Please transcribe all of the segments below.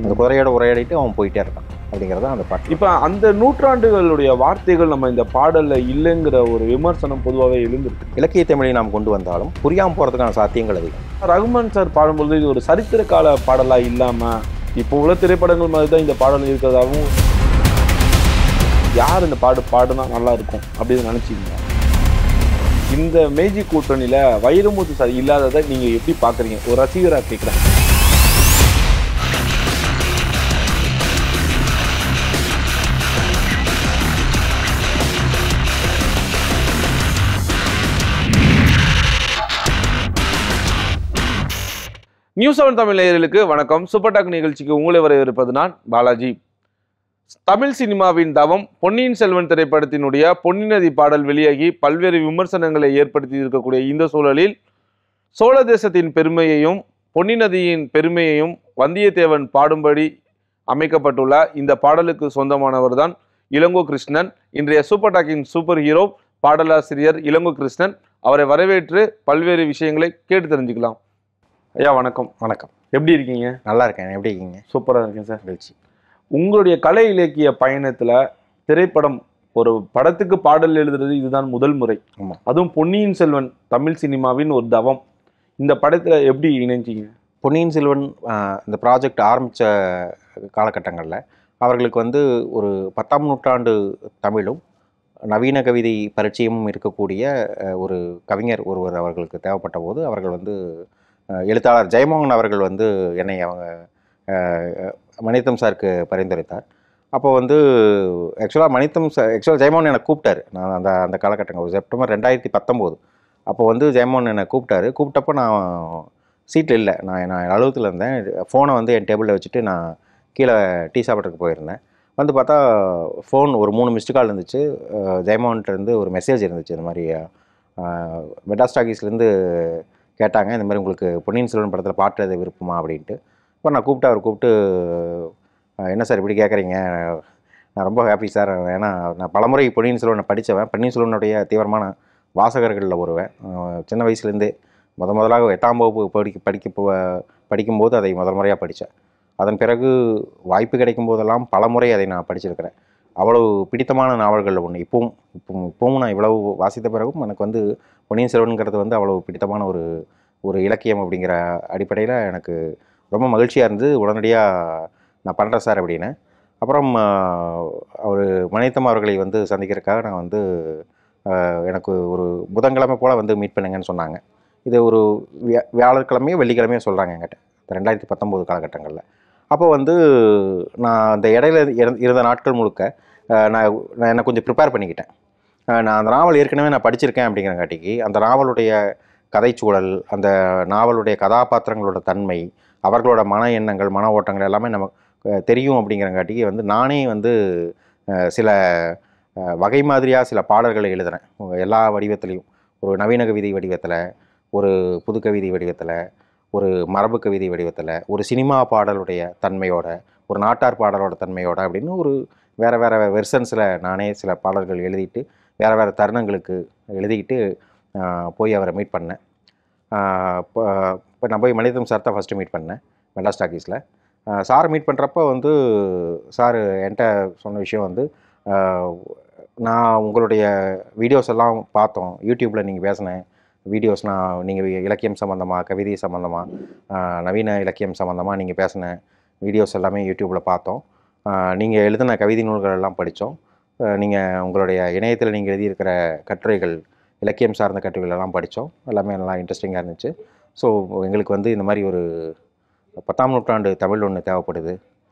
அந்த குதிரையோட உரையாடிட்டு அவன் போயிட்டே இருக்கான் அப்படிங்கிறது தான் அந்த பாட்டு இப்ப அந்த நூற்றாண்டுகளுடைய வார்த்தைகள் நம்ம இந்த பாடல்ல இல்லைங்கிற ஒரு விமர்சனம் பொதுவாகவே எழுந்திருக்கு இலக்கிய தமிழை நாம் கொண்டு வந்தாலும் புரியாமல் போகிறதுக்கான சாத்தியங்கள் அதிகம் ரகுமான் சார் பாடும்பொழுது இது ஒரு சரித்திர கால பாடலா இல்லாம இப்போ உள்ள திரைப்படங்கள் மாதிரி தான் இந்த பாடல் இருக்கிறதாகவும் யார் இந்த பாடு பாடுனா நல்லா இருக்கும் அப்படின்னு நினைச்சீங்க இந்த மேஜி கூட்டணியில வைரமுத்து சார் இல்லாததை நீங்க எப்படி பாக்குறீங்க ஒரு ரசிகரா கேட்குறேன் நியூஸ் செவன் தமிழ் நேயர்களுக்கு வணக்கம் சூப்பர் டாக் நிகழ்ச்சிக்கு உங்களை வரவேற்பது நான் பாலாஜி தமிழ் சினிமாவின் தவம் பொன்னியின் செல்வன் திரைப்படத்தினுடைய பொன்னி நதி பாடல் வெளியாகி பல்வேறு விமர்சனங்களை ஏற்படுத்தி இருக்கக்கூடிய இந்த சூழலில் சோழ தேசத்தின் பெருமையையும் பொன்னி நதியின் பெருமையையும் வந்தியத்தேவன் பாடும்படி அமைக்கப்பட்டுள்ள இந்த பாடலுக்கு சொந்தமானவர் தான் இளங்கோ கிருஷ்ணன் இன்றைய சூப்பர் டாக்கின் சூப்பர் ஹீரோ பாடலாசிரியர் இளங்கோ கிருஷ்ணன் அவரை வரவேற்று பல்வேறு விஷயங்களை கேட்டு தெரிஞ்சுக்கலாம் ஐயா வணக்கம் வணக்கம் எப்படி இருக்கீங்க நல்லா இருக்கேன் எப்படி இருக்கீங்க சூப்பராக இருக்கேன் சார் மகிழ்ச்சி உங்களுடைய கலை இலக்கிய பயணத்துல திரைப்படம் ஒரு படத்துக்கு பாடல் எழுதுறது இதுதான் முதல் முறை ஆமா. அதுவும் பொன்னியின் செல்வன் தமிழ் சினிமாவின் ஒரு தவம் இந்த படத்துல எப்படி இணைஞ்சீங்க பொன்னியின் செல்வன் ஆஹ், இந்த ப்ராஜெக்ட் ஆரம்பித்த காலகட்டங்களில் அவர்களுக்கு வந்து ஒரு பத்தாம் நூற்றாண்டு தமிழும் நவீன கவிதை பரிச்சயமும் இருக்கக்கூடிய அஹ், ஒரு கவிஞர் ஒருவர் அவர்களுக்கு தேவைப்பட்ட போது அவர்கள் வந்து அஹ், எழுத்தாளர் ஜெயமோகன் அவர்கள் வந்து என்னை அவங்க அஹ், மணித்தம் சாருக்கு பரிந்துரைத்தார் அப்போ வந்து ஆக்சுவலாக மணித்தம் சார் ஆக்சுவலாக ஜெயமோகன் என்னை கூப்பிட்டாரு நான் அந்த அந்த காலகட்டங்கள் செப்டம்பர் ரெண்டாயிரத்தி பத்தொம்போது அப்போ வந்து ஜெயமோகன் என்னை கூப்பிட்டாரு கூப்பிட்டப்போ நான் சீட்டில் இல்லை நான் நான் அலுவலகத்தில் இருந்தேன் ஃபோனை வந்து என் டேபிளில் வச்சுட்டு நான் கீழே டீ சாப்பிட்றதுக்கு போயிருந்தேன் வந்து பார்த்தா ஃபோன் ஒரு மூணு மிஸ்டு கால் இருந்துச்சு அஹ் ஜெயமோகன்ட்ட இருந்து ஒரு மெசேஜ் இருந்துச்சு இந்த மாதிரி மெட்ராஸ் டாக்கீஸ்லேருந்து கேட்டாங்க இந்த மாதிரி உங்களுக்கு பொன்னியின் செல்வன் படத்தில் பாட்டு எழுத விருப்பமா அப்படின்ட்டு இப்போ நான் கூப்பிட்டு அவர் கூப்பிட்டு அஹ் என்ன சார் இப்படி கேட்குறீங்க நான் ரொம்ப ஹாப்பி சார் ஏன்னா நான் பலமுறை பொன்னியின் செல்வனை படித்தவன் பொன்னியின் செல்வனுடைய தீவிரமான வாசகர்களில் ஒருவன் அஹ் சின்ன வயசுலேருந்தே முத முதலாக எட்டாம் வகுப்பு படிக்க படிக்க போ- படிக்கும்போது அதை முதல் முறையாக படித்தேன் அதன் பிறகு வாய்ப்பு கிடைக்கும் போதெல்லாம் பல முறை அதை நான் படிச்சிருக்கிறேன் அவ்வளவு பிடித்தமான நாவல்களில் ஒன்று இப்பவும் இப்போ இப்பவும் நான் இவ்வளவு வாசித்த பிறகும் எனக்கு வந்து பொன்னியின் செல்வன்கிறது வந்து அவ்வளவு பிடித்தமான ஒரு ஒரு இலக்கியம் அப்படிங்கிற அடிப்படையில் எனக்கு ரொம்ப மகிழ்ச்சியாக இருந்து உடனடியாக நான் பண்ணுறேன் சார் அப்படின்னு அப்புறம் அவர் மணித்தம் அவர்களை வந்து சந்திக்கிறதுக்காக நான் வந்து ஆஹ், எனக்கு ஒரு புதன்கிழமை போல் வந்து மீட் பண்ணுங்கன்னு சொன்னாங்க இது ஒரு வியா வியாழக்கிழமையோ வெள்ளிக்கிழமையோ சொல்கிறாங்க என்கிட்ட ரெண்டாயிரத்தி பத்தொம்போது காலகட்டங்களில் அப்போ வந்து நான் அந்த இடையில இருந்த- இருந்த நாட்கள் முழுக்க ஆஹ், நான் நான் என்னை கொஞ்சம் ப்ரிப்பேர் பண்ணிக்கிட்டேன் ஆஹ், நான் அந்த நாவல் ஏற்கனவே நான் படிச்சிருக்கேன் அப்படிங்கிறங்காட்டிக்கு அந்த நாவலுடைய கதைச்சூழல் அந்த நாவலுடைய கதாபாத்திரங்களோட தன்மை அவர்களோட மன எண்ணங்கள் மன ஓட்டங்கள் எல்லாமே நமக்கு அஹ், தெரியும் அப்படிங்கிறங்காட்டிக்கு வந்து நானே வந்து அஹ், சில அஹ், வகை மாதிரியாக சில பாடல்களை எழுதுறேன் எல்லா வடிவத்திலையும் ஒரு நவீன கவிதை வடிவத்தில் ஒரு புது கவிதை வடிவத்தில் ஒரு மரபு கவிதை வடிவத்தில் ஒரு சினிமா பாடலுடைய தன்மையோட ஒரு நாட்டார் பாடலோட தன்மையோட அப்படின்னு ஒரு வேறு வேறு வெர்சன்ஸில் நானே சில பாடல்கள் எழுதிட்டு வேறு வேறு தருணங்களுக்கு எழுதிக்கிட்டு ஆஹ், போய் அவரை மீட் பண்ணேன் இப்போ இப்போ நான் போய் மணிதம் சார் தான் ஃபஸ்ட்டு மீட் பண்ணேன் மெட்ராஸ் டாக்கீஸில் சார் மீட் பண்ணுறப்போ வந்து சார் என்கிட்ட சொன்ன விஷயம் வந்து ஆஹ், நான் உங்களுடைய வீடியோஸ் எல்லாம் பார்த்தோம் யூடியூப்பில் நீங்கள் பேசினேன் வீடியோஸ் நான் நீங்கள் இலக்கியம் சம்மந்தமாக கவிதை சம்மந்தமாக நவீன இலக்கியம் சம்மந்தமாக நீங்கள் பேசின வீடியோஸ் எல்லாமே யூடியூப்பில் பார்த்தோம் நீங்கள் எழுதின கவிதை நூல்கள் எல்லாம் படித்தோம் நீங்கள் உங்களுடைய இணையத்தில் நீங்கள் எழுதியிருக்கிற கட்டுரைகள் இலக்கியம் சார்ந்த கட்டுரைகள் எல்லாம் படித்தோம் எல்லாமே நல்லா இன்ட்ரெஸ்டிங்காக இருந்துச்சு ஸோ எங்களுக்கு வந்து இந்த மாதிரி ஒரு பத்தாம் நூற்றாண்டு தமிழ் ஒன்று தேவைப்படுது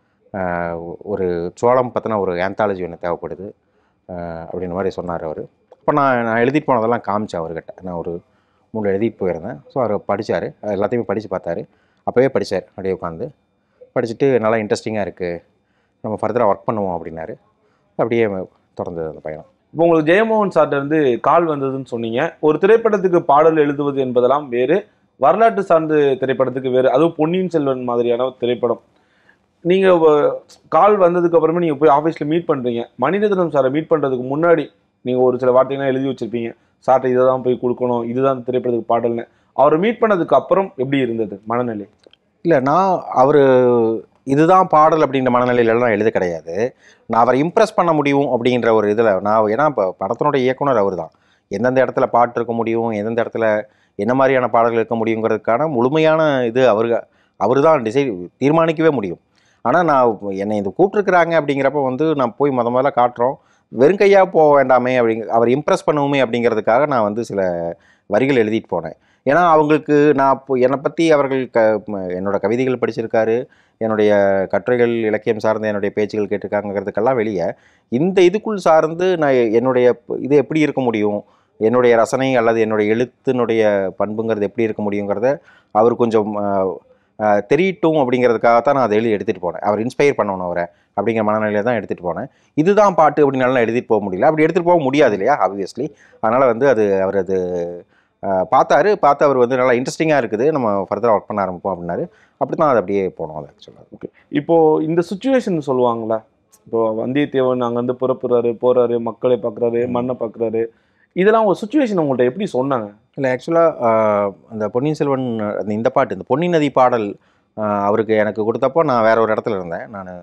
ஆஹ் ஒரு சோளம் பற்றின ஒரு ஆந்தாலஜி ஒன்று தேவைப்படுது ஆஹ் அப்படின்ற மாதிரி சொன்னார் அவர் அப்போ நான் நான் எழுதிட்டு போனதெல்லாம் காமிச்சேன் அவர்கிட்ட நான் ஒரு மூணு எழுதிட்டு போயிருந்தேன் ஸோ அவர் படித்தார் எல்லாத்தையுமே படித்து பார்த்தாரு அப்போவே படித்தார் அப்படியே உட்காந்து படிச்சுட்டு நல்லா இன்ட்ரெஸ்டிங்காக இருக்குது நம்ம ஃபர்தராக ஒர்க் பண்ணுவோம் அப்படின்னாரு அப்படியே தொடர்ந்தது அந்த பயணம் இப்போ உங்களுக்கு ஜெயமோகன் சார்ட்ட இருந்து கால் வந்ததுன்னு சொன்னீங்க ஒரு திரைப்படத்துக்கு பாடல் எழுதுவது என்பதெல்லாம் வேறு வரலாற்று சார்ந்த திரைப்படத்துக்கு வேறு அதுவும் பொன்னியின் செல்வன் மாதிரியான ஒரு திரைப்படம் நீங்க வ- கால் வந்ததுக்கு அப்புறமே நீங்க போய் ஆஃபீஸ்ல மீட் பண்றீங்க மணிரத்னம் சாரை மீட் பண்றதுக்கு முன்னாடி நீங்க ஒரு சில வார்த்தைகள்லாம் எழுதி வச்சிருப்பீங்க சார்ட்ட இதை தான் போய் கொடுக்கணும் இதுதான் இந்த திரைப்படத்துக்கு பாடல்னு அவரை மீட் பண்ணதுக்கு அப்புறம் எப்படி இருந்தது மனநிலை இல்லை நான் அவர் இதுதான் பாடல் அப்படின்ற மனநிலையிலலாம் நான் எழுத கிடையாது நான் அவரை இம்ப்ரெஸ் பண்ண முடியும் அப்படின்ற ஒரு இதில் நான் ஏன்னா இப்போ படத்தினுடைய இயக்குனர் அவர் தான் எந்தெந்த இடத்துல பாட்டு இருக்க முடியும் எந்தெந்த இடத்துல என்ன மாதிரியான பாடல்கள் இருக்க முடியுங்கிறதுக்கான முழுமையான இது அவர் அவர் தான் டிசைட் தீர்மானிக்கவே முடியும் ஆனால் நான் என்னை இது கூப்பிட்ருக்குறாங்க அப்படிங்கிறப்ப வந்து நான் போய் முத முதல்ல காட்டுறோம் வெறும் கையாக போக வேண்டாமே அப்படிங்க அவர் இம்ப்ரெஸ் பண்ணுவோமே அப்படிங்கிறதுக்காக நான் வந்து சில வரிகள் எழுதிட்டு போனேன் ஏன்னா அவங்களுக்கு நான் இப்போ என்னை பற்றி அவர்கள் க ம- என்னோட கவிதைகள் படிச்சிருக்காரு என்னுடைய கட்டுரைகள் இலக்கியம் சார்ந்த என்னுடைய பேச்சுகள் கேட்டிருக்காங்கிறதுக்கெல்லாம் வெளியே இந்த இதுக்குள் சார்ந்து நான் என்னுடைய ப- இது எப்படி இருக்க முடியும் என்னுடைய ரசனை அல்லது என்னுடைய எழுத்தினுடைய பண்புங்கிறது எப்படி இருக்க முடியுங்கிறத அவர் கொஞ்சம் ஆஹ், ஆஹ், தெரியட்டும் அப்படிங்கிறதுக்காகத்தான் நான் அதை எழுதி எடுத்துகிட்டு போனேன் அவர் இன்ஸ்பயர் பண்ணணும் அவரை அப்படிங்கிற மனநிலையில தான் எடுத்துகிட்டு போனேன் இதுதான் பாட்டு அப்படின்னாலும் எழுதிட்டு போக முடியல அப்படி எடுத்துகிட்டு போக முடியாது இல்லையா ஆப்வியஸ்லி அதனால் வந்து அது அவர் அது ஆஹ், பார்த்தாரு பார்த்து அவர் வந்து நல்லா இன்ட்ரெஸ்டிங்காக இருக்குது நம்ம ஃபர்தராக ஒர்க் பண்ண ஆரம்பிப்போம் அப்படின்னாரு அப்படி தான் அது அப்படியே போனோம் அது ஆக்சுவலாக இப்போ இந்த சுச்சுவேஷன் சொல்லுவாங்கல்ல இப்போ வந்தியத்தேவன் அங்கேருந்து புறப்புறாரு போறாரு மக்களை பார்க்குறாரு மண்ணை பார்க்குறாரு இதெல்லாம் ஒரு சுச்சுவேஷன் உங்கள்கிட்ட எப்படி சொன்னாங்க இல்லை ஆக்சுவலாக அந்த பொன்னியின் செல்வன் அந்த இந்த பாட்டு இந்த பொன்னி நதி பாடல் ஆஹ், அவருக்கு எனக்கு கொடுத்தப்போ நான் வேற ஒரு இடத்துல இருந்தேன் நான்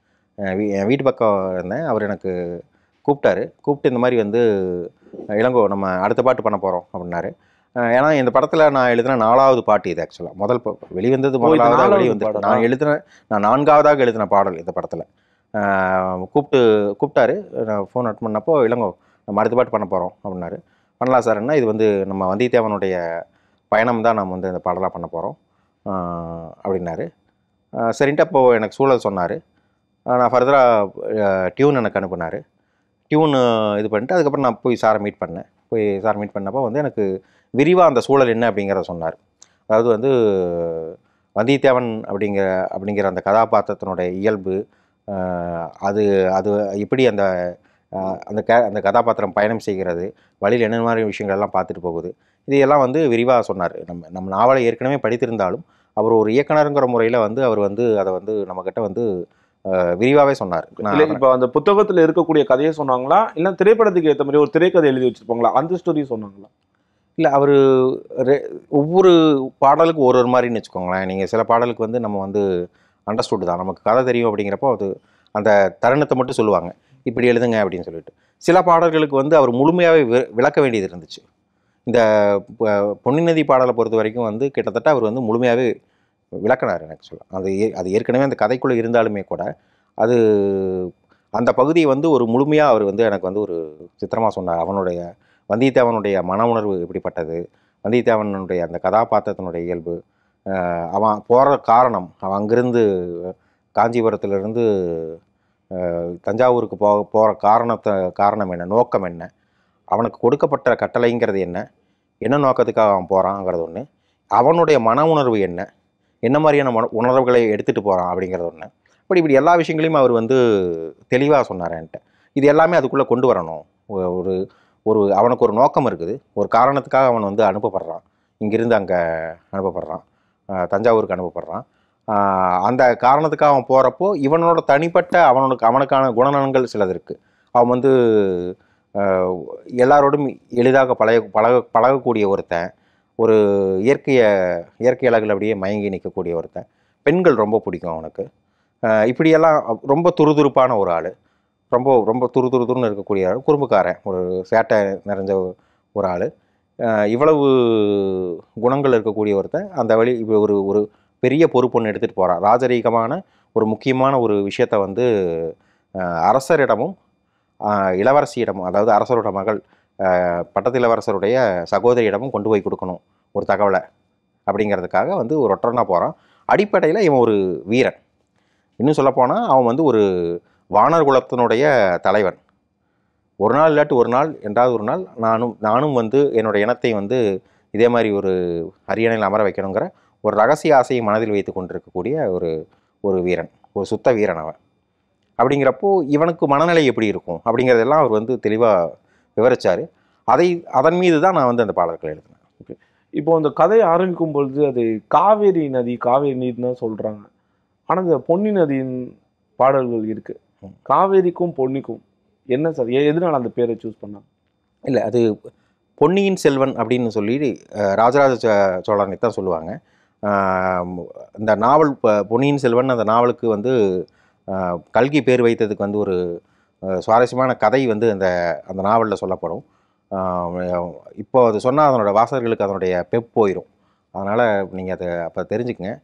என் வீட்டு பக்கம் இருந்தேன் அவர் எனக்கு கூப்பிட்டாரு கூப்பிட்டு இந்த மாதிரி வந்து இளங்கோ நம்ம அடுத்த பாட்டு பண்ண போகிறோம் அப்படின்னாரு ஆஹ், ஏன்னா இந்த படத்தில் நான் எழுதின நாலாவது பாட்டு இது ஆக்சுவலாக முதல் ப- வெளிவந்தது ஓ, இது முதலாவதாக நாலாவது வெளிவந்து பாடலா? நான் எழுதின நான் நான்காவதாக எழுதின பாடல் இந்த படத்தில் கூப்பிட்டு கூப்பிட்டாரு நான் ஃபோன் அட் பண்ணப்போ இளங்கோ நம்ம அடுத்த பாட்டு பண்ண போகிறோம் அப்படின்னாரு பண்ணலாம் சார் என்ன இது வந்து நம்ம வந்தியத்தேவனுடைய பயணம் தான் நம்ம வந்து இந்த பாடலாக பண்ண போகிறோம் அப்படின்னாரு ஆஹ் சரின்ட்டு அப்போ எனக்கு சூழல் சொன்னார் நான் ஃபர்தராக டியூன் எனக்கு அனுப்புனார் டியூன் இது பண்ணிட்டு அதுக்கப்புறம் நான் போய் சாரை மீட் பண்ணேன் போய் சார் மீட் பண்ணப்போ வந்து எனக்கு விரிவாக அந்த சூழல் என்ன அப்படிங்கிறத சொன்னார் அதாவது வந்து வந்தியத்தேவன் அப்படிங்கிற அப்படிங்கிற அந்த கதாபாத்திரத்தினுடைய இயல்பு ஆஹ் அது அது எப்படி அந்த ஆஹ் அந்த க அந்த கதாபாத்திரம் பயணம் செய்கிறது வழியில் என்ன மாதிரி விஷயங்கள் எல்லாம் பார்த்துட்டு போகுது இதையெல்லாம் வந்து விரிவாக சொன்னார் நம்ம நம்ம நாவலை ஏற்கனவே படித்திருந்தாலும் அவர் ஒரு இயக்குனருங்கிற முறையில் வந்து அவர் வந்து அதை வந்து நம்மக்கிட்ட வந்து விரிவாகவே சொன்னார் நான் இல்லை இப்போ அந்த புத்தகத்துல இருக்கக்கூடிய கதையை சொன்னாங்களா இல்லை திரைப்படத்துக்கு ஏற்ற மாதிரி ஒரு திரைக்கதை எழுதி வச்சிருப்பாங்களா அந்த ஸ்டோரி சொன்னாங்களா இல்லை அவர் ஒவ்வொரு பாடலுக்கு ஒரு ஒரு மாதிரின்னு வச்சுக்கோங்களேன் நீங்கள் சில பாடலுக்கு வந்து நம்ம வந்து அண்டர்ஸ்டுட் தான் நமக்கு கதை தெரியும் அப்படிங்கிறப்போ அது அந்த தருணத்தை மட்டும் சொல்லுவாங்க இப்படி எழுதுங்க அப்படின்னு சொல்லிட்டு சில பாடல்களுக்கு வந்து அவர் முழுமையாகவே வி- விளக்க வேண்டியது இருந்துச்சு இந்த ப- பொன்னி நதி பாடலை பொறுத்த வரைக்கும் வந்து கிட்டத்தட்ட அவர் வந்து முழுமையாகவே விளக்கினார் எனக்கு சொல்ல அது ஏ- அது ஏற்கனவே அந்த கதைக்குள்ளே இருந்தாலுமே கூட அது அந்த பகுதியை வந்து ஒரு முழுமையாக அவர் வந்து எனக்கு வந்து ஒரு சித்திரமாக சொன்னார் அவனுடைய வந்தியத்தேவனுடைய மன உணர்வு எப்படிப்பட்டது வந்தியத்தேவனுடைய அந்த கதாபாத்திரத்தினுடைய இயல்பு ஆஹ் அவன் போகிற காரணம் அவன் அங்கிருந்து காஞ்சிபுரத்திலிருந்து ஆஹ் தஞ்சாவூருக்கு போக போகிற காரணத்தை காரணம் என்ன நோக்கம் என்ன அவனுக்கு கொடுக்கப்பட்ட கட்டளைங்கிறது என்ன என்ன நோக்கத்துக்காக அவன் போகிறாங்கிறது ஒன்று அவனுடைய மன உணர்வு என்ன என்ன மாதிரியான மன உணர்வுகளை எடுத்துகிட்டு போகிறான் அப்படிங்கிறது ஒன்று இப்படி இப்படி எல்லா விஷயங்களையும் அவர் வந்து தெளிவாக சொன்னார் என்கிட்ட இது எல்லாமே அதுக்குள்ளே கொண்டு வரணும் ஒ- ஒரு ஒரு அவனுக்கு ஒரு நோக்கம் இருக்குது ஒரு காரணத்துக்காக அவன் வந்து அனுப்பப்படுறான் இங்கிருந்து அங்கே அனுப்பப்படுறான் ஆஹ் தஞ்சாவூருக்கு அனுப்பப்படுறான் ஆஹ் அந்த காரணத்துக்காக அவன் போகிறப்போ இவனோட தனிப்பட்ட அவனோட அவனுக்கான குணநலன்கள் சிலது இருக்குது அவன் வந்து ஆஹ் எல்லாரோடும் எளிதாக பழக பழக பழகக்கூடிய ஒருத்தன் ஒரு இயற்கையை இயற்கை அழகில் அப்படியே மயங்கி நிற்கக்கூடிய ஒருத்தன் பெண்கள் ரொம்ப பிடிக்கும் அவனுக்கு ஆஹ் இப்படியெல்லாம் ரொம்ப துருதுருப்பான ஒரு ஆள் ரொம்ப ரொம்ப துரு துரு துருன்னு இருக்கக்கூடிய ஆள் குறும்புக்காரன் ஒரு சேட்டை நிறைஞ்ச ஒரு ஆள் இவ்வளவு குணங்கள் இருக்கக்கூடிய ஒருத்தன் அந்த வழி இப்போ ஒரு ஒரு பெரிய பொறுப்பு ஒன்று எடுத்துகிட்டு போகிறான் ராஜரீகமான ஒரு முக்கியமான ஒரு விஷயத்தை வந்து ஆஹ் அரசரிடமும் ஆஹ் இளவரசியிடமும் அதாவது அரசரோட மகள் ஆஹ் பட்டத்து இளவரசருடைய சகோதரியிடமும் கொண்டு போய் கொடுக்கணும் ஒரு தகவலை அப்படிங்கிறதுக்காக வந்து ஒரு ஒற்றனா போகிறான் அடிப்படையில் இவன் ஒரு வீரன் இன்னும் சொல்லப்போனால் அவன் வந்து ஒரு வானர் குலத்தினுடைய தலைவன் ஒரு நாள் இல்லாட்டி ஒரு நாள் என்றாவது ஒரு நாள் நானும் நானும் வந்து என்னோட இனத்தை வந்து இதே மாதிரி ஒரு அரியணையில் அமர வைக்கணுங்கிற ஒரு ரகசிய ஆசையை மனதில் வைத்து கொண்டிருக்கக்கூடிய ஒரு ஒரு வீரன் ஒரு சுத்த வீரன் அவன் அப்படிங்கிறப்போ இவனுக்கு மனநிலை எப்படி இருக்கும் அப்படிங்கிறதெல்லாம் அவர் வந்து தெளிவாக விவரிச்சார் அதை அதன் மீது தான் நான் வந்து அந்த பாடல்கள் எழுதினேன் இப்போ அந்த கதையை ஆரம்பிக்கும் பொழுது அது காவேரி நதி காவேரி நீர் தான் சொல்றாங்க ஆனா இந்த பொன்னி நதியின் பாடல்கள் இருக்கு ம். காவேரிக்கும் பொன்னிக்கும் என்ன சார் எ- எதனால அந்த பேரை சூஸ் பண்ணாங்க இல்லை அது பொன்னியின் செல்வன் அப்படின்னு சொல்லி அஹ், ராஜராஜ ச- சோழனை தான் சொல்லுவாங்க ஆஹ் இந்த நாவல் ப- பொன்னியின் செல்வன் அந்த நாவலுக்கு வந்து ஆஹ் கல்கி பேர் வைத்ததுக்கு வந்து ஒரு ஆஹ் சுவாரஸ்யமான கதை வந்து அந்த அந்த நாவலில் சொல்லப்படும் ஆஹ் இப்போ அது சொன்னால் அதனோட வாசகர்களுக்கு அதனுடைய பெப் போயிடும் அதனால் நீங்கள் அதை அப்போ தெரிஞ்சுக்கங்க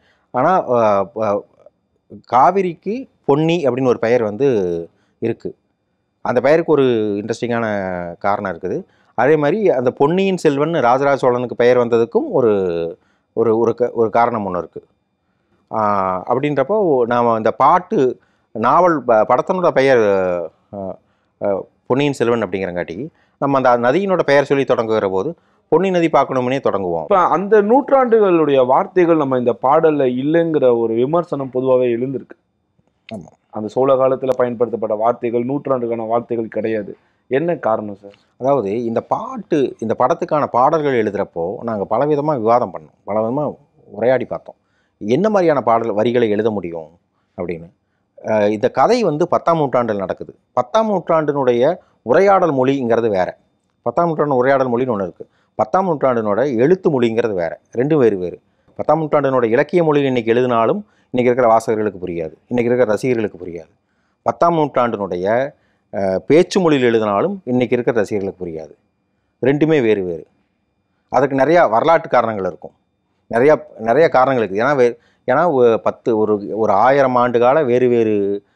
ஆனால் காவிரிக்கு பொன்னி அப்படின்னு ஒரு பெயர் வந்து இருக்குது அந்த பெயருக்கு ஒரு இன்ட்ரெஸ்டிங்கான காரணம் இருக்குது அதே மாதிரி அந்த பொன்னியின் செல்வன் ராஜராஜ சோழனுக்கு பெயர் வந்ததுக்கும் ஒரு ஒரு ஒரு க- ஒரு காரணம் ஒன்று இருக்குது அப்படின்றப்போ நாம் இந்த பாட்டு நாவல் ப- படத்தினோட பெயர் ஆஹ், ஆஹ், பொன்னியின் செல்வன் அப்படிங்கிறங்காட்டி நம்ம அந்த நதியினோட பெயர் சொல்லி தொடங்குகிற போது பொன்னி நதி பார்க்கணும்னே தொடங்குவோம் இப்ப அந்த நூற்றாண்டுகளுடைய வார்த்தைகள் நம்ம இந்த பாடல்ல இல்லைங்கிற ஒரு விமர்சனம் பொதுவாகவே எழுந்திருக்கு ஆமா. அந்த சோழ காலத்துல பயன்படுத்தப்பட்ட வார்த்தைகள் நூற்றாண்டுக்கான வார்த்தைகள் கிடையாது என்ன காரணம் சார் அதாவது இந்த பாட்டு இந்த படத்துக்கான பாடல்கள் எழுதுகிறப்போ நாங்கள் பலவிதமாக விவாதம் பண்ணோம் பலவிதமாக உரையாடி பார்த்தோம் என்ன மாதிரியான பாடல் வரிகளை எழுத முடியும் அப்படின்னு அஹ் இந்த கதை வந்து பத்தாம் நூற்றாண்டில் நடக்குது பத்தாம் நூற்றாண்டினுடைய உரையாடல் மொழிங்கிறது வேற பத்தாம் நூற்றாண்டு உரையாடல் மொழின்னு ஒன்று இருக்குது பத்தாம் நூற்றாண்டினோட எழுத்து மொழிங்கிறது வேற ரெண்டு வேறு வேறு பத்தாம் நூற்றாண்டினோட இலக்கிய மொழியில் இன்னைக்கு எழுதினாலும் இன்னைக்கு இருக்கிற வாசகர்களுக்கு புரியாது இன்னைக்கு இருக்கிற ரசிகர்களுக்கு புரியாது பத்தாம் நூற்றாண்டினுடைய அஹ், பேச்சு மொழியில் எழுதினாலும் இன்னைக்கு இருக்கிற ரசிகர்களுக்கு புரியாது ரெண்டுமே வேறு வேறு அதுக்கு நிறையா வரலாற்று காரணங்கள் இருக்கும் நிறையா நிறைய காரணங்கள் இருக்குது ஏன்னா வே ஏன்னா ஒ- பத்து ஒரு ஒரு ஆயிரம் ஆண்டு கால வேறு வேறு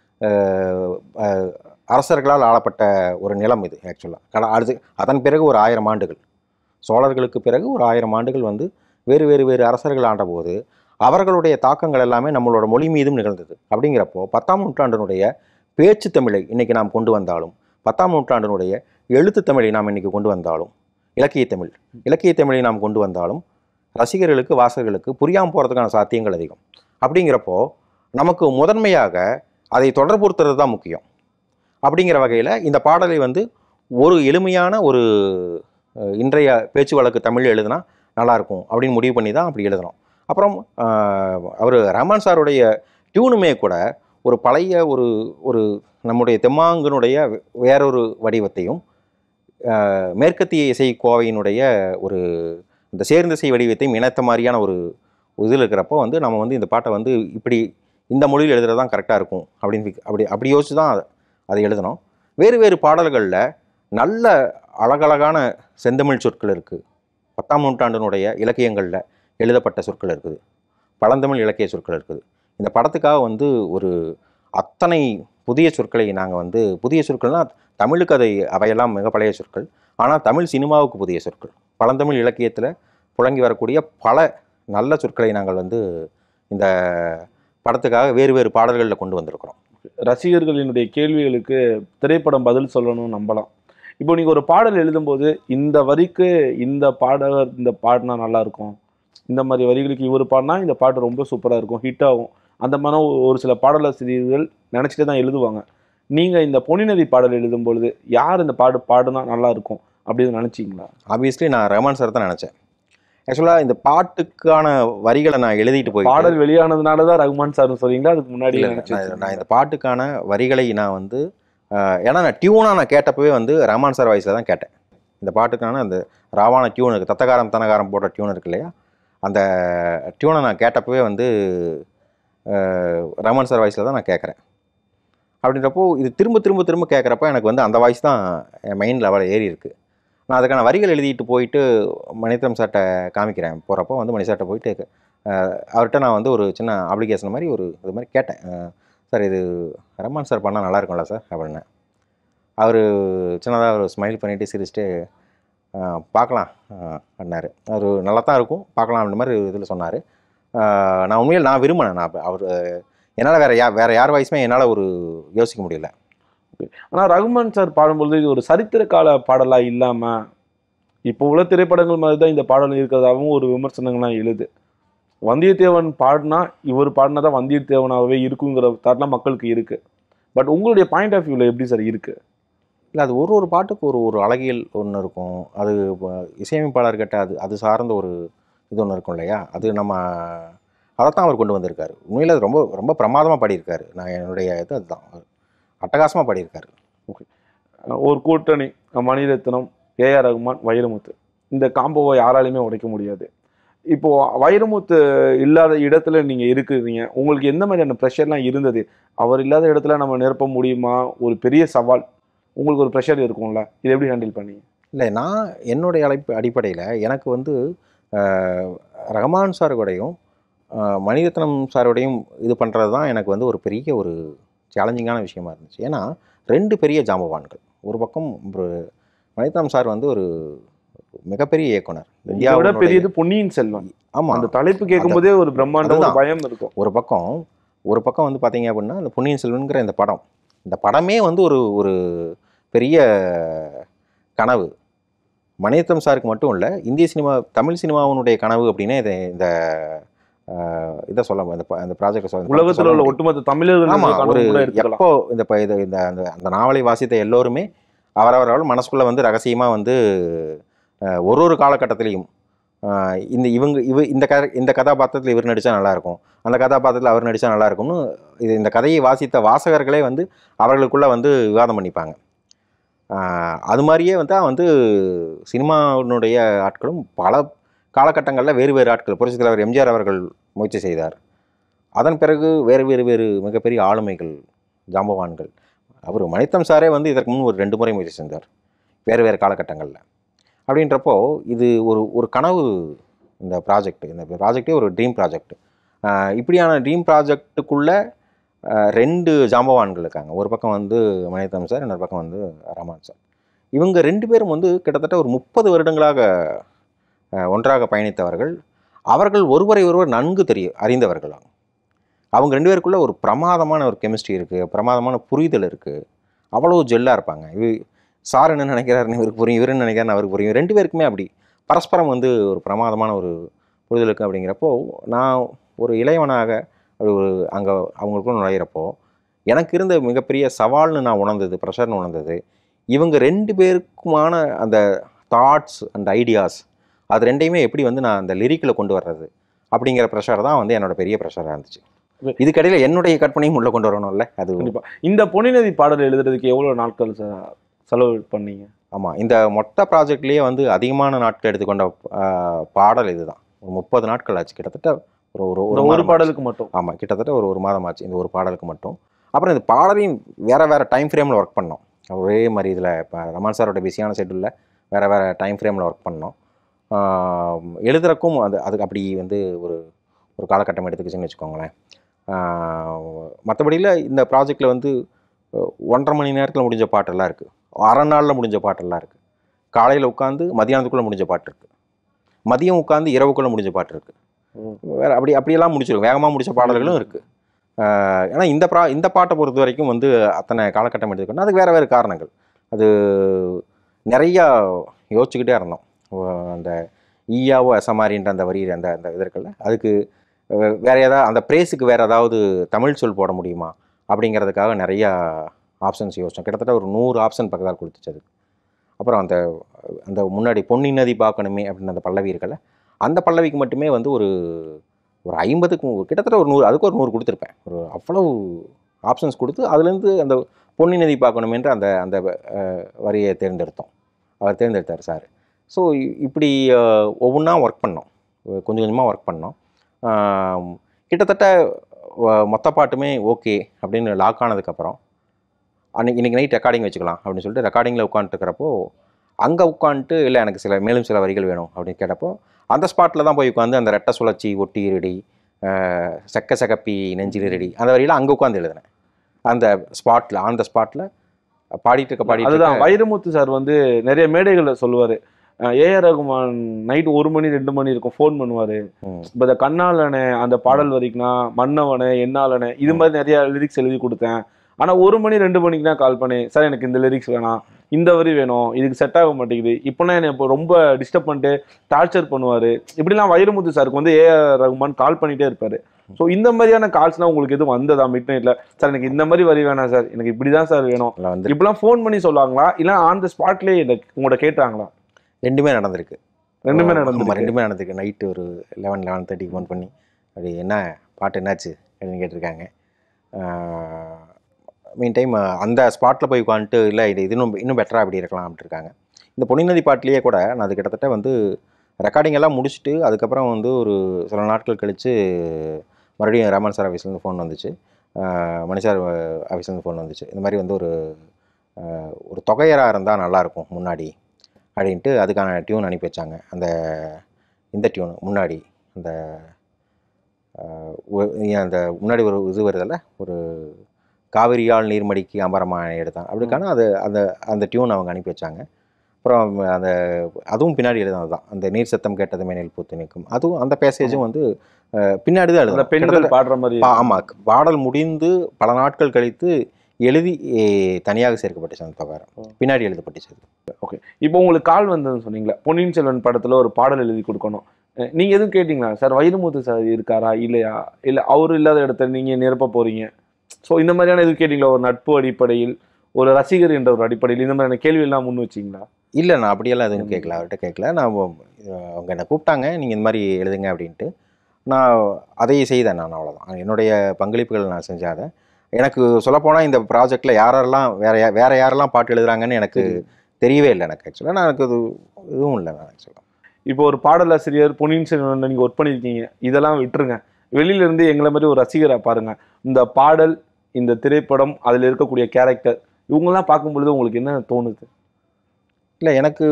அஹ், அஹ், அரசர்களால் ஆளப்பட்ட ஒரு நிலம் இது ஆக்சுவலாக கட அடுத்து அதன் பிறகு ஒரு ஆயிரம் ஆண்டுகள் சோழர்களுக்கு பிறகு ஒரு ஆயிரம் ஆண்டுகள் வந்து வேறு வேறு வேறு அரசர்கள் ஆண்டபோது அவர்களுடைய தாக்கங்கள் எல்லாமே நம்மளோட மொழி மீதும் நிகழ்ந்தது அப்படிங்கிறப்போ பத்தாம் நூற்றாண்டினுடைய பேச்சு தமிழை இன்னைக்கு நாம் கொண்டு வந்தாலும் பத்தாம் நூற்றாண்டினுடைய எழுத்து தமிழை நாம் இன்னைக்கு கொண்டு வந்தாலும் இலக்கிய தமிழ் இலக்கிய தமிழை நாம் கொண்டு வந்தாலும் ரசிகர்களுக்கு வாசகர்களுக்கு புரியாமல் போகிறதுக்கான சாத்தியங்கள் அதிகம் அப்படிங்கிறப்போ நமக்கு முதன்மையாக அதை தொடர்புறுத்துறது தான் முக்கியம் அப்படிங்கிற வகையில் இந்த பாடலை வந்து ஒரு எளிமையான ஒரு அஹ், இன்றைய பேச்சு வழக்கு தமிழ் எழுதுனா நல்லாயிருக்கும் அப்படின்னு முடிவு பண்ணி தான் அப்படி எழுதணும் அப்புறம் அவர் ரஹ்மான் சாருடைய டியூனுமே கூட ஒரு பழைய ஒரு ஒரு நம்முடைய தெம்மாங்கனுடைய வேறொரு வடிவத்தையும் அஹ், மேற்கத்திய இசை கோவையினுடைய ஒரு இந்த சேர்ந்திசை வடிவத்தையும் இணைத்த மாதிரியான ஒரு இதில் இருக்கிறப்போ வந்து நம்ம வந்து இந்த பாட்டை வந்து இப்படி இந்த மொழியில் எழுதுறது தான் கரெக்டாக இருக்கும் அப்படின்னு fi- அப்படி அப்படி யோசிச்சு தான் அதை- அதை எழுதணும் வேறு வேறு பாடல்களில் நல்ல அழகழகான செந்தமிழ் சொற்கள் இருக்குது பத்தாம் நூற்றாண்டினுடைய இலக்கியங்களில் எழுதப்பட்ட சொற்கள் இருக்குது பழந்தமிழ் இலக்கிய சொற்கள் இருக்குது இந்த படத்துக்காக வந்து ஒரு அத்தனை புதிய சொற்களை நாங்கள் வந்து புதிய சொற்கள்னால் தமிழுக்கு அதை அவையெல்லாம் மிக பழைய சொற்கள் ஆனால் தமிழ் சினிமாவுக்கு புதிய சொற்கள் பழந்தமிழ் இலக்கியத்தில் புழங்கி வரக்கூடிய பல நல்ல சொற்களை நாங்கள் வந்து இந்த படத்துக்காக வேறு வேறு பாடல்களில் கொண்டு வந்திருக்கிறோம் ரசிகர்களினுடைய கேள்விகளுக்கு திரைப்படம் பதில் சொல்லணும்னு நம்பலாம் இப்போ நீங்க ஒரு பாடல் எழுதும்போது இந்த வரிக்கு இந்த பாடகர் இந்த பாடினா நல்லா இருக்கும் இந்த மாதிரி வரிகளுக்கு இவர் பாடினா இந்த பாட்டு ரொம்ப சூப்பரா இருக்கும் ஹிட் ஆகும் அந்த மாதிரி ஒரு சில பாடலாசிரியர்கள் நினைச்சிட்டு தான் எழுதுவாங்க நீங்க இந்த பொன்னிநதி பாடல் எழுதும் பொழுது யார் இந்த பாடு பாடுனா நல்லா இருக்கும் அப்படின்னு நினைச்சீங்களா ஆப்வியஸ்லி நான் ரஹ்மான் சார் தான் நினச்சேன் ஆக்சுவலாக இந்த பாட்டுக்கான வரிகளை நான் எழுதிட்டு போய் பாடல் வெளியானதுனால தான் ரகுமான் சார் சொல்றீங்களா அதுக்கு முன்னாடி இல்ல, நினைச்சு நான் நான் இந்த பாட்டுக்கான வரிகளை நான் வந்து ஆஹ், ஏன்னா நான் டியூனாக நான் கேட்டப்பவே வந்து ரஹ்மான் சார் வாய்ஸில் தான் கேட்டேன் இந்த பாட்டுக்கான அந்த ராவான டியூன் இருக்குது தத்தகாரம் தனகாரம் போட்ட டியூன் இருக்கு இல்லையா அந்த டியூனை நான் கேட்டப்பவே வந்து ஆஹ், ரஹ்மான் சார் வாய்ஸில் தான் நான் கேட்குறேன் அப்படின்றப்போ இது திரும்ப திரும்ப திரும்ப கேட்குறப்ப எனக்கு வந்து அந்த வாய்ஸ் தான் என் மைண்ட் லெவலில் ஏறி இருக்கு நான் அதுக்கான வரிகள் எழுதிட்டு போயிட்டு மணித்தம் சார்ட்ட காமிக்கிறேன் போகிறப்போ வந்து மணி சார்ட்ட போயிட்டு ஆஹ், அவர்கிட்ட நான் வந்து ஒரு சின்ன அப்ளிகேஷன் மாதிரி ஒரு இது மாதிரி கேட்டேன் ஆஹ், சார் இது ரஹ்மான் சார் பண்ணால் நல்லா இருக்கும்ல சார் அப்படின்னேன் அவர் சின்னதாக ஒரு ஸ்மைல் பண்ணிவிட்டு சிரிச்சுட்டு "ஆஹ், பார்க்கலாம் ஆஹ், அண்ணாரு அவர் நல்லா தான் இருக்கும் பார்க்கலாம் அப்படின்ற மாதிரி இதில் சொன்னார் நான் உண்மையில் நான் விரும்பினேன் நான் அவர் என்னால் வேறு யா வேறு யார் வாய்ஸுமே என்னால் ஒரு யோசிக்க முடியல ஆனா ரகுமான் சார் பாடும்பொழுது இது ஒரு சரித்திர கால பாடலா இல்லாம இப்போ உள்ள திரைப்படங்கள் மாதிரி தான் இந்த பாடல் இருக்கிறதாகவும் ஒரு விமர்சனங்கள்லாம் எழுது வந்தியத்தேவன் பாடினா இவர் பாடினா தான் வந்தியத்தேவனாகவே இருக்குங்கிற தாட்லாம் மக்களுக்கு இருக்கு பட் உங்களுடைய பாயிண்ட் ஆஃப் வியூவில் எப்படி சார் இருக்கு இல்லை அது ஒரு ஒரு பாட்டுக்கு ஒரு ஒரு அழகியல் ஒன்று இருக்கும் அது வ- இசையமைப்பாளர்கிட்ட அது அது சார்ந்த ஒரு இது ஒன்று இருக்கும் இல்லையா அது நம்ம அதைத்தான் அவர் கொண்டு வந்திருக்காரு உண்மையில் அது ரொம்ப ரொம்ப பிரமாதமாக பாடியிருக்காரு நான் என்னுடைய இது அதுதான் அட்டகாசமாக பாடியிருக்காரு அஹ் ஒரு கூட்டணி மணிரத்னம் ஏஆர் ரகுமான் வைரமுத்து இந்த காம்போவை யாராலையுமே உடைக்க முடியாது இப்போ வைரமுத்து இல்லாத இடத்துல நீங்க இருக்கிறீங்க உங்களுக்கு எந்த மாதிரியான ப்ரெஷர்லாம் இருந்தது அவர் இல்லாத இடத்துல நம்ம நிரப்ப முடியுமா ஒரு பெரிய சவால் உங்களுக்கு ஒரு ப்ரெஷர் இருக்கும்ல இதை எப்படி ஹேண்டில் பண்ணீங்க இல்லை நான் என்னுடைய அழைப்பு அடிப்படையில் எனக்கு வந்து ஆஹ், ரஹ்மான் சார் கூடயும் ஆஹ், மணிரத்னம் சாரோடையும் இது பண்ணுறது தான் எனக்கு வந்து ஒரு பெரிய ஒரு சேலஞ்சிங்கான விஷயமா இருந்துச்சு ஏன்னா ரெண்டு பெரிய ஜாம்பவான்கள் ஒரு பக்கம் ஒரு மணிரத்னம் சார் வந்து ஒரு மிகப்பெரிய இயக்குனர் இதை விட இந்தியாவோட பெரியது பொன்னியின் செல்வன் ஆமாம் அந்த தலைப்பு கேட்கும்போதே ஒரு பிரம்மாண்டம் ஒரு அதுதான். பயம் இருக்கும் ஒரு பக்கம் ஒரு பக்கம் வந்து பார்த்தீங்க அப்படின்னா இந்த பொன்னியின் செல்வன்கிற இந்த படம் இந்த படமே வந்து ஒரு ஒரு பெரிய கனவு மணிரத்னம் சாருக்கு மட்டும் இல்லை இந்திய சினிமா தமிழ் சினிமாவினுடைய கனவு அப்படின்னே இதை இந்த ஆஹ், இதை சொல்ல இந்த ப- இந்த ப்ராஜெக்ட் சொல்ல உலகத்துல உள்ள ஒட்டுமொத்த தமிழர்கள் ஆமா ஒரு கூட எடுத்துக்கலாம் எப்போ இந்த ப- இது இந்த அந்த அந்த நாவலை வாசித்த எல்லோருமே அவரவர்கள் மனசுக்குள்ள வந்து ரகசியமா வந்து அஹ், ஒரு ஒரு காலகட்டத்திலையும் அஹ், இந்த இவங்க இவ இந்த க இந்த கதாபாத்திரத்தில் இவர் நடித்தா நல்லா இருக்கும் அந்த கதாபாத்திரத்தில் அவர் நடித்தா நல்லா இருக்கும்னு இது இந்த கதையை வாசித்த வாசகர்களே வந்து அவர்களுக்குள்ள வந்து விவாதம் பண்ணிப்பாங்க அஹ், அது மாதிரியே வந்து வந்து சினிமாவினுடைய ஆட்களும் பல காலகட்டங்களில் வேறு வேறு ஆட்கள் புரட்சித் தலைவர் எம்ஜிஆர் அவர்கள் முயற்சி செய்தார் அதன் பிறகு வேறு வேறு வேறு மிகப்பெரிய ஆளுமைகள் ஜாம்பவான்கள் அவர் மணித்தம் சாரே வந்து இதற்கு முன் ஒரு ரெண்டு முறை முயற்சி செஞ்சார் வேறு வேறு காலகட்டங்களில் அப்படின்றப்போ இது ஒரு ஒரு கனவு இந்த ப்ராஜெக்ட் இந்த ப்ராஜெக்டே ஒரு ட்ரீம் ப்ராஜெக்ட் இப்படியான ட்ரீம் ப்ராஜெக்ட்டுக்குள்ளே ரெண்டு ஜாம்பவான்கள் இருக்காங்க ஒரு பக்கம் வந்து மணித்தம் சார் இன்னொரு பக்கம் வந்து ரமான் சார் இவங்க ரெண்டு பேரும் வந்து கிட்டத்தட்ட ஒரு முப்பது வருடங்களாக அஹ், ஒன்றாக பயணித்தவர்கள் அவர்கள் ஒருவரை ஒருவர் நன்கு தெரிய அறிந்தவர்கள் அவங்க ரெண்டு பேருக்குள்ள ஒரு பிரமாதமான ஒரு கெமிஸ்ட்ரி இருக்குது பிரமாதமான புரிதல் இருக்குது அவ்வளோ ஜெல்லாக இருப்பாங்க இவ சார் என்ன நினைக்கிறாருன்னு இவருக்கு புரியும் இவர் என்ன நினைக்கிறாருன்னு அவருக்கு புரியும் ரெண்டு பேருக்குமே அப்படி பரஸ்பரம் வந்து ஒரு பிரமாதமான ஒரு புரிதல் இருக்குது அப்படிங்கிறப்போ நான் ஒரு இளையவனாக அப்படி ஒரு அங்கே அவங்களுக்குள்ள நுழையிறப்போ எனக்கு இருந்த மிகப்பெரிய சவால்னு நான் உணர்ந்தது ப்ரெஷர்னு உணர்ந்தது இவங்க ரெண்டு பேருக்குமான அந்த தாட்ஸ் அண்ட் ஐடியாஸ் அது ரெண்டையுமே எப்படி வந்து நான் அந்த லிரிக்கில் கொண்டு வர்றது அப்படிங்கிற ப்ரெஷர் தான் வந்து என்னோட பெரிய ப்ரெஷராக இருந்துச்சு இதுக்கடையில் என்னுடைய கற்பனையும் உள்ளே கொண்டு வரணும்ல அது கண்டிப்பா இந்த பொன்னிநதி பாடல் எழுதுறதுக்கு எவ்வளவு நாட்கள் செ- செலவு பண்ணீங்க ஆமாம் இந்த மொத்த ப்ராஜெக்ட்லேயே வந்து அதிகமான நாட்கள் எடுத்துக்கொண்ட ஆஹ், பாடல் இதுதான் ஒரு முப்பது நாட்கள் ஆச்சு கிட்டத்தட்ட ஒரு ஒரு இந்த ஒரு ஒரு மாதம் ஆச்சு. பாடலுக்கு மட்டும் ஆமாம் கிட்டத்தட்ட ஒரு ஒரு மாதம் ஆச்சு இந்த ஒரு பாடலுக்கு மட்டும் அப்புறம் இந்த பாடலையும் வேறு வேறு டைம் ஃப்ரேமில் ஒர்க் பண்ணோம் ஒரே மாதிரி இதில் இப்போ ரமான் சாரோட பிஸியான ஷெட்யூலில் வேறு வேறு டைம் ஃப்ரேமில் ஒர்க் பண்ணோம் ஆஹ் எழுதுறக்கும் அது அதுக்கு அப்படி வந்து ஒரு ஒரு காலகட்டம் எடுத்துக்கிச்சுன்னு வச்சுக்கோங்களேன் மற்றபடியில் இந்த ப்ராஜெக்டில் வந்து அஹ், ஒன்றரை மணி நேரத்தில் முடிஞ்ச பாட்டெல்லாம் இருக்குது அரை நாளில் முடிஞ்ச பாட்டெல்லாம் இருக்குது காலையில் உட்காந்து மதியானத்துக்குள்ளே முடிஞ்ச பாட்டு இருக்குது மதியம் உட்காந்து இரவுக்குள்ளே முடிஞ்ச பாட்டு இருக்குது ம். வேறு அப்படி அப்படியெல்லாம் முடிச்சிருக்கும் வேகமாக முடிச்ச பாடல்களும் இருக்குது ஏன்னா இந்த ப்ரா இந்த பாட்டை பொறுத்த வரைக்கும் வந்து அத்தனை காலகட்டம் எடுத்துக்கணும் அதுக்கு வேறு வேறு காரணங்கள் அது நிறையா யோசிச்சுக்கிட்டே இருந்தோம் ஓ- அந்த ஈயாவோ எசமாரின்ற அந்த வரி அந்த அந்த இது இருக்குல்ல அதுக்கு அஹ், வேற ஏதாவது அந்த ப்ரேஸுக்கு வேறு ஏதாவது தமிழ் சொல் போட முடியுமா அப்படிங்கிறதுக்காக நிறையா ஆப்ஷன்ஸ் யோசிச்சோம் கிட்டத்தட்ட ஒரு நூறு ஆப்ஷன் பக்கத்தால் கொடுத்துச்சு அதுக்கு அப்புறம் அந்த அந்த முன்னாடி பொன்னி நதி பார்க்கணுமே அப்படின்னு அந்த பல்லவி இருக்குல்ல அந்த பல்லவிக்கு மட்டுமே வந்து ஒரு ஒரு ஐம்பதுக்கு கிட்டத்தட்ட ஒரு நூறு அதுக்கு ஒரு நூறு கொடுத்துருப்பேன் ஒரு அவ்வளவு ஆப்ஷன்ஸ் கொடுத்து அதுலேருந்து அந்த பொன்னி நதி பார்க்கணுமேன்ற அந்த அந்த அஹ், வரியை தேர்ந்தெடுத்தோம் அவர் தேர்ந்தெடுத்தார் சார் ஸோ இப்படி ஒவ்வொன்றா ஒர்க் பண்ணோம் கொஞ்சம் கொஞ்சமாக ஒர்க் பண்ணோம் ஆம், கிட்டத்தட்ட வ- மொத்த பாட்டுமே ஓகே அப்படின்னு லாக் ஆனதுக்கப்புறம் அன்னைக்கு இன்னைக்கு நைட் ரெக்கார்டிங் வச்சுக்கலாம் அப்படின்னு சொல்லிட்டு ரெக்கார்டிங்கில் உட்காந்துருக்கிறப்போ அங்கே உட்காந்துட்டு இல்லை எனக்கு சில மேலும் சில வரிகள் வேணும் அப்படின்னு கேட்டப்போ அந்த ஸ்பாட்டில் தான் போய் உட்காந்து அந்த ரெட்டை சுழற்சி ஒட்டி ரெடி செக்க செகப்பி நெஞ்சில் ரெடி அந்த வரியில் அங்கே உட்காந்து எழுதினேன் அந்த ஸ்பாட்டில் அந்த ஸ்பாட்டில் பாடிட்டு இருக்க பாடிட்டு அதுதான் இருக்க- வைரமுத்து சார் வந்து நிறைய மேடைகள்ல சொல்லுவாரு ஏஆர் ரகுமான் நைட் ஒரு மணி ரெண்டு மணி இருக்கும் ஃபோன் பண்ணுவாரு ம், இப்போ இந்த கண்ணாளனே அந்த பாடல் வரைக்கும்னா மன்னவனே என்னாலனே இது மாதிரி நிறைய லிரிக்ஸ் எழுதி கொடுத்தேன் ஆனா ஒரு மணி ரெண்டு மணிக்கு தான் கால் பண்ணி சார் எனக்கு இந்த லிரிக்ஸ் வேணாம் இந்த வரி வேணும் இதுக்கு செட் ஆக மாட்டேங்குது இப்போனா என்னை இப்போ ரொம்ப டிஸ்டர்ப் பண்ணிட்டு டார்ச்சர் பண்ணுவாரு இப்படிலாம் வைரமுத்து சாருக்கு வந்து ஏஆர் ரகுமான் கால் பண்ணிட்டே இருப்பாரு ஸோ இந்த மாதிரியான கால்ஸ்லாம் உங்களுக்கு எதுவும் வந்ததா மிட் நைட்ல சார் எனக்கு இந்த மாதிரி வரி வேணாம் சார் எனக்கு இப்படிதான் சார் வேணும் அதில் வந்து இப்படிலாம் ஃபோன் பண்ணி சொல்லுவாங்களா இல்ல ஆன் த ஸ்பாட்லயே உங்கள்ட்ட கேட்டாங்களா ரெண்டுமே நடந்திருக்கு ரெண்டுமே ஆமா, நடந்து ரெண்டுமே நடந்திருக்கு நைட்டு ஒரு லெவன் லெவன் தேர்ட்டிக்கு ஃபோன் பண்ணி அப்படி என்ன பாட்டு என்னாச்சு அப்படின்னு கேட்டிருக்காங்க மீன் டைம் அந்த ஸ்பாட்டில் போய் உட்காந்துட்டு இல்லை இது இது இன்னும் இன்னும் பெட்டராக அப்படி இருக்கலாம் அப்படின்ட்டு இருக்காங்க இந்த பொன்னிநதி பாட்டிலேயே கூட நான் அது கிட்டத்தட்ட வந்து ரெக்கார்டிங் எல்லாம் முடிச்சுட்டு அதுக்கப்புறம் வந்து ஒரு சில நாட்கள் கழித்து மறுபடியும் ரமன் சார் ஆஃபீஸ்லேருந்து ஃபோன் வந்துச்சு ஆஹ் மணி சார் ஆஃபீஸ்லேருந்து ஃபோன் வந்துச்சு இந்த மாதிரி வந்து ஒரு ஆஹ் ஒரு தொகையராக இருந்தால் நல்லாயிருக்கும் முன்னாடி அப்படின்ட்டு அதுக்கான டியூன் அனுப்பி வச்சாங்க அந்த இந்த டியூன் முன்னாடி அந்த ஆஹ் ஒ- அந்த முன்னாடி ஒரு இது வருதில்ல ஒரு காவிரியால் நீர்மடிக்கு அமரமான எடுத்தான் அப்படிக்கான அது அந்த அந்த டியூன் அவங்க அனுப்பி வச்சாங்க அப்புறம் அந்த அதுவும் பின்னாடி எழுதினது தான் அந்த நீர் சத்தம் கேட்டது மேனில் பூத்து நிற்கும் அதுவும் அந்த பேசேஜும் வந்து அஹ், பின்னாடி தான் அந்த எழுதணும் பெண்கள் பாடுற மாதிரி பா- ஆமா பாடல் முடிந்து பல நாட்கள் கழித்து எழுதி எ, தனியாக சேர்க்கப்பட்டுச்சு அந்த தொகை ஓ. பின்னாடி எழுதப்பட்டுச்சு அது. இப்போ உங்களுக்கு கால் வந்ததுன்னு சொன்னீங்களா பொன்னியின் செல்வன் படத்துல ஒரு பாடல் எழுதி கொடுக்கணும் அஹ் நீங்க எதுவும் கேட்டீங்களா சார் வைரமுத்து சார் இருக்காரா இல்லையா இல்ல அவர் இல்லாத இடத்துல நீங்க நிரப்ப போறீங்க ஸோ இந்த மாதிரியான எதுவும் கேட்டீங்களா ஒரு நட்பு அடிப்படையில் ஒரு ரசிகர் என்ற ஒரு அடிப்படையில் இந்த மாதிரியான கேள்வி எல்லாம் முன் வச்சீங்களா இல்லை நான் அப்படியெல்லாம் எதுவும் ம். கேட்கல அவர்கிட்ட கேட்கல நான் அவ- அவங்க என்னை கூப்பிட்டாங்க நீங்கள் இந்த மாதிரி எழுதுங்க அப்படின்ட்டு நான் அதையே செய்தேன் நான் அவ்வளோதான் என்னுடைய பங்களிப்புகள் நான் செஞ்சாத எனக்கு சொல்லப்போனால் இந்த ப்ராஜெக்டில் யாரெல்லாம் வேற யா- வேற யாரெல்லாம் பாட்டு எழுதுறாங்கன்னு எனக்கு தெரியவே இல்லை எனக்கு ஆக்சுவலாக நான் எனக்கு அது இதுவும் இல்லை நான் ஆக்சுவலாக இப்போ ஒரு பாடலாசிரியர் பொன்னியின் செல்வன் நீங்க ஒர்க் பண்ணியிருக்கீங்க இதெல்லாம் விட்டுருங்க வெளியில இருந்து எங்களை மாதிரி ஒரு ரசிகரை பாருங்க இந்த பாடல் இந்த திரைப்படம் அதுல இருக்கக்கூடிய கேரக்டர் இவங்கெல்லாம் பார்க்கும் பொழுது உங்களுக்கு என்ன தோணுது இல்லை எனக்கு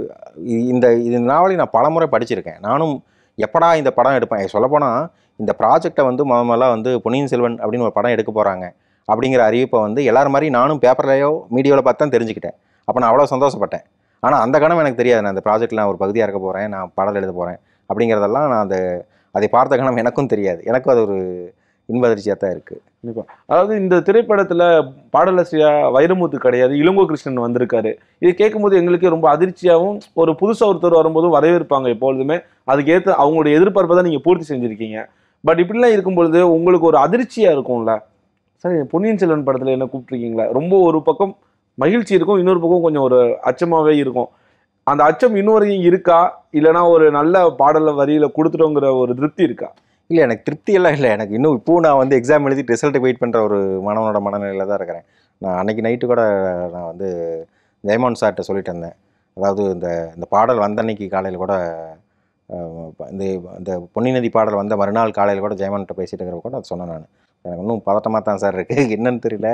இ- இந்த இந்த நாவலை நான் பலமுறை படிச்சிருக்கேன் நானும் எப்படா இந்த படம் எடுப்பேன் சொல்லப்போனால் இந்த ப்ராஜெக்டை வந்து முத முதல்ல வந்து பொன்னியின் செல்வன் அப்படின்னு ஒரு படம் எடுக்க போகிறாங்க அப்படிங்கிற அறிவிப்பை வந்து எல்லாரும் மாதிரி நானும் பேப்பர்லையோ மீடியாவில் பார்த்து தான் தெரிஞ்சுக்கிட்டேன் அப்போ நான் அவ்வளோ சந்தோஷப்பட்டேன் ஆனால் அந்த கணம் எனக்கு தெரியாது நான் அந்த ப்ராஜெக்ட்டில் நான் ஒரு பகுதியாக இருக்க போகிறேன் நான் பாடல் எழுத போகிறேன் அப்படிங்கிறதெல்லாம் நான் அந்த அதை பார்த்த கணம் எனக்கும் தெரியாது எனக்கும் அது ஒரு இன்ப அதிர்ச்சியாக தான் இருக்குது அதாவது இந்த திரைப்படத்துல பாடலாசிரியா வைரமுத்து கிடையாது இளங்கோ கிருஷ்ணன் வந்திருக்காரு இது கேட்கும்போது எங்களுக்கே ரொம்ப அதிர்ச்சியாகவும் ஒரு புதுசா ஒருத்தர் வரும்போதும் வரவேற்பாங்க எப்பொழுதுமே அதுக்கு ஏற்ற அவங்களுடைய எதிர்பார்ப்பை தான் நீங்க பூர்த்தி செஞ்சிருக்கீங்க பட் இப்படிலாம் இருக்கும் பொழுது உங்களுக்கு ஒரு அதிர்ச்சியா இருக்கும்ல சரி பொன்னியின் செல்வன் படத்துல என்ன கூப்பிட்டுருக்கீங்களா ரொம்ப ஒரு பக்கம் மகிழ்ச்சி இருக்கும் இன்னொரு பக்கம் கொஞ்சம் ஒரு அச்சமாவே இருக்கும் அந்த அச்சம் இன்னொரையும் இருக்கா இல்லைன்னா ஒரு நல்ல பாடல வரியில கொடுத்துட்டோங்கிற ஒரு திருப்தி இருக்கா இல்லை எனக்கு திருப்தி எல்லாம் இல்லை எனக்கு இன்னும் இப்போ நான் வந்து எக்ஸாம் எழுதி ரிசல்ட்டுக்கு வெயிட் பண்ணுற ஒரு மாணவனோட மனநிலையில் தான் இருக்கிறேன் நான் அன்னைக்கு நைட்டு கூட நான் வந்து ஜெயமோகன் சார்கிட்ட சொல்லிட்டு இருந்தேன் அதாவது இந்த இந்த பாடல் வந்த அன்னைக்கு காலையில் கூட அஹ், இந்த இந்த பொன்னி நதி பாடல் வந்த மறுநாள் காலையில் கூட ஜெயமோகன்கிட்ட பேசிட்டு இருக்கிறப்ப கூட அதை சொன்னேன் நான் எனக்கு இன்னும் பதட்டமாக தான் சார் இருக்குது என்னன்னு தெரியல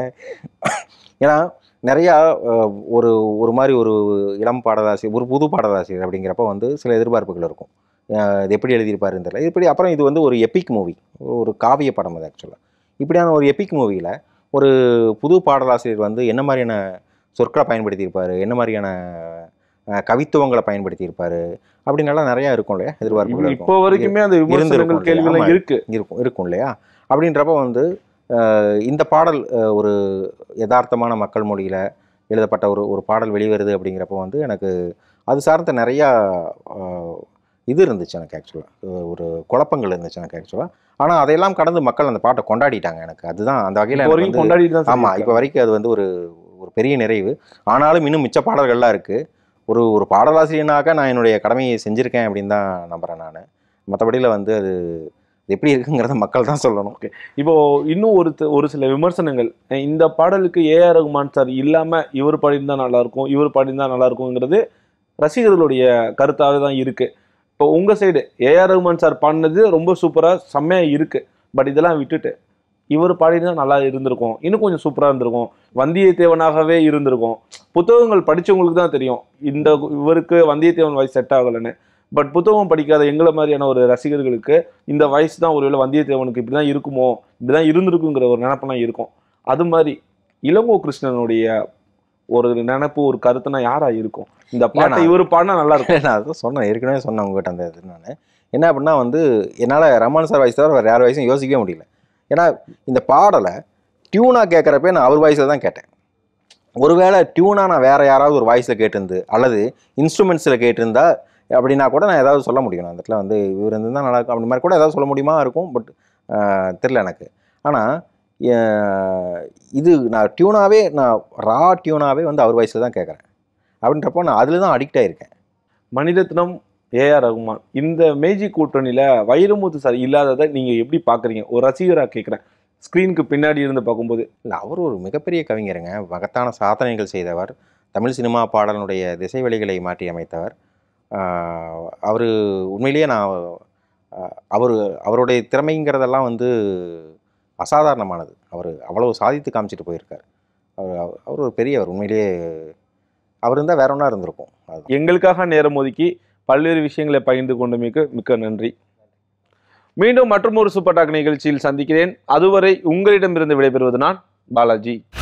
ஏன்னா நிறையா அஹ், ஒரு ஒரு மாதிரி ஒரு இளம் பாடலாசிரியர் ஒரு புது பாடலாசிரியர் அப்படிங்கிறப்ப வந்து சில எதிர்பார்ப்புகள் இருக்கும் அஹ் இது எப்படி எழுதியிருப்பாருன்னு தெரியல இப்படி அப்புறம் இது வந்து ஒரு எபிக் மூவி ஒரு காவிய படம் அது ஆக்சுவலாக இப்படியான ஒரு எபிக் மூவியில் ஒரு புது பாடலாசிரியர் வந்து என்ன மாதிரியான சொற்களை பயன்படுத்தியிருப்பாரு என்ன மாதிரியான அஹ், கவித்துவங்களை பயன்படுத்தியிருப்பாரு அப்படின்னு எல்லாம் நிறையா இருக்கும் இல்லையா எதிர்பார்ப்புகள் இப்போ இருக்கும் வரைக்குமே அந்த இருந்திருக்கும் விமர்சனங்கள் கேள்விகள் ஆமா. இருக்கு இருக்கும் இருக்கும் இல்லையா அப்படின்றப்ப வந்து அஹ், இந்த பாடல் அஹ், ஒரு யதார்த்தமான மக்கள் மொழியில் எழுதப்பட்ட ஒரு ஒரு பாடல் வெளிவருது அப்படிங்கிறப்ப வந்து எனக்கு அது சார்ந்த நிறையா அஹ், இது இருந்துச்சு எனக்கு ஆக்சுவலாக ஒரு குழப்பங்கள் இருந்துச்சு எனக்கு ஆக்சுவலாக ஆனால் அதையெல்லாம் கடந்து மக்கள் அந்த பாட்டை கொண்டாடிட்டாங்க எனக்கு அதுதான் அந்த வகையில் இப்போ வரைக்கும் கொண்டாடிட்டு தான் ஆமாம் இப்போ வரைக்கும் அது வந்து ஒரு ஒரு பெரிய நிறைவு ஆனாலும் இன்னும் மிச்ச பாடல்கள்லாம் இருக்குது ஒரு ஒரு பாடலாசிரியனாக நான் என்னுடைய கடமையை செஞ்சுருக்கேன் அப்படின்னு தான் நம்புகிறேன் நான் மற்றபடியில் வந்து அது அது எப்படி இருக்குங்கிறத மக்கள் தான் சொல்லணும் இப்போ இன்னும் ஒரு த- ஒரு சில விமர்சனங்கள் அஹ் இந்த பாடலுக்கு ஏஆர் ரகுமான் சார் இல்லாம இவர் பாடியிருந்தா நல்லா இருக்கும் இவர் பாடியிருந்தா நல்லா இருக்குங்கிறது ரசிகர்களுடைய கருத்தாக தான் இருக்கு இப்போ உங்க சைடு ஏஆர் ரகுமான் சார் பாடினது ரொம்ப சூப்பரா செம்மையா இருக்கு பட் இதெல்லாம் விட்டுட்டு இவர் பாடினா நல்லா இருந்திருக்கும் இன்னும் கொஞ்சம் சூப்பரா இருந்திருக்கும் வந்தியத்தேவனாகவே இருந்திருக்கும் புத்தகங்கள் படிச்சவங்களுக்கு தான் தெரியும் இந்த இவருக்கு வந்தியத்தேவன் வாய்ஸ் செட் ஆகலைன்னு பட் புத்தகம் படிக்காத எங்களை மாதிரியான ஒரு ரசிகர்களுக்கு இந்த வயசு தான் ஒருவேளை வந்தியத்தேவனுக்கு இப்படி தான் இருக்குமோ இப்படி தான் இருந்திருக்குங்கிற ஒரு நினப்பெல்லாம் இருக்கும் அது மாதிரி இளங்கோ கிருஷ்ணனுடைய ஒரு நினைப்பு ஒரு கருத்துனா யாரா இருக்கும் இந்த பாட்டை நான் இவர் பாடினா நல்லா இருக்கும் நான் அதான் சொன்னேன் ஏற்கனவே சொன்னேன் உங்ககிட்ட அந்த இது நான் என்ன அப்படின்னா வந்து என்னால் ரமன் சார் வாய்ஸ் தவிர வேறு யார் வாய்ஸும் யோசிக்கவே முடியல ஏன்னா இந்த பாடலை டியூனாக கேட்குறப்ப நான் அவர் வாய்ஸில் தான் கேட்டேன் ஒருவேளை டியூனாக நான் வேறு யாராவது ஒரு வாய்ஸில் கேட்டிருந்து அல்லது இன்ஸ்ட்ருமெண்ட்ஸில் கேட்டிருந்தா அப்படின்னா கூட நான் ஏதாவது சொல்ல முடியும் நான் அந்த இடத்துல வந்து இவர் இருந்தால் நல்லா இருக்கும் அப்படி மாதிரி கூட ஏதாவது சொல்ல முடியுமா இருக்கும் பட் தெரில எனக்கு ஆனால் இது நான் டியூனாகவே நான் ரா டியூனாகவே வந்து அவர் வாய்ஸில் தான் கேட்குறேன் அப்படின்றப்போ நான் அதில் தான் அடிக்ட் ஆகிருக்கேன் மணிரத்னம் ஏஆர் ரகுமான் இந்த மேஜி கூட்டணியில வைரமுத்து சார் இல்லாததை நீங்க எப்படி பாக்குறீங்க ஒரு ரசிகரா கேட்குறேன் ஸ்க்ரீனுக்கு பின்னாடி இருந்து பார்க்கும்போது இல்லை அவர் ஒரு மிகப்பெரிய கவிஞருங்க மகத்தான சாதனைகள் செய்தவர் தமிழ் சினிமா பாடலினுடைய திசை வழிகளை மாற்றி அமைத்தவர் அவர் உண்மையிலேயே நான் அவர் அவருடைய திறமைங்கிறதெல்லாம் வந்து அசாதாரணமானது அவர் அவ்வளவு சாதித்து காமிச்சிட்டு போயிருக்கார் அவர் அவர் ஒரு பெரியவர் உண்மையிலேயே அவர் இருந்தால் வேற ஒன்றா இருந்திருக்கும் அதுதான் எங்களுக்காக நேரம் ஒதுக்கி பல்வேறு விஷயங்களை பகிர்ந்து கொண்டமைக்கு மிக்க நன்றி மீண்டும் மற்றும் ஒரு சூப்பர் டாக் நிகழ்ச்சியில் சந்திக்கிறேன் அதுவரை உங்களிடமிருந்து விடைபெறுவது நான் பாலாஜி